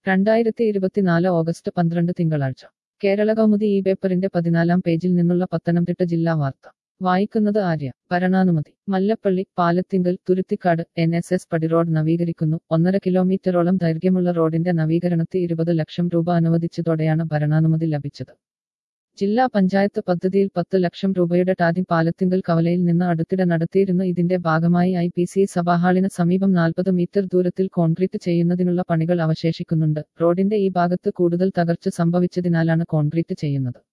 രണ്ടായിരത്തി ഇരുപത്തിനാല് ഓഗസ്റ്റ് പന്ത്രണ്ട് തിങ്കളാഴ്ച കേരള കൗമുദി ഈ പേപ്പറിന്റെ പതിനാലാം പേജിൽ നിന്നുള്ള പത്തനംതിട്ട ജില്ലാ വാർത്ത വായിക്കുന്നത് ആര്യ ഭരണാനുമതി Mallappally Palathinkal Thuruthikkad N S S Padi road നവീകരിക്കുന്നു ഒന്നര കിലോമീറ്ററോളം ദൈർഘ്യമുള്ള റോഡിന്റെ നവീകരണത്തിന് ഇരുപത് ലക്ഷം രൂപ അനുവദിച്ചതോടെയാണ് ഭരണാനുമതി ലഭിച്ചത് ജില്ലാ പഞ്ചായത്ത് പദ്ധതിയിൽ പത്ത് ലക്ഷം രൂപയുടെ ടാറിംഗ് പാലത്തിങ്കൽ കവലയിൽ നിന്ന് അടുത്തിടെ നടത്തിയിരുന്നു ഇതിന്റെ ഭാഗമായി ഐ പി സി സഭാഹാളിന് സമീപം നാൽപ്പത് മീറ്റർ ദൂരത്തിൽ കോൺക്രീറ്റ് ചെയ്യുന്നതിനുള്ള പണികൾ അവശേഷിക്കുന്നുണ്ട് റോഡിന്റെ ഈ ഭാഗത്ത് കൂടുതൽ തകർച്ച സംഭവിച്ചതിനാലാണ് കോൺക്രീറ്റ് ചെയ്യുന്നത്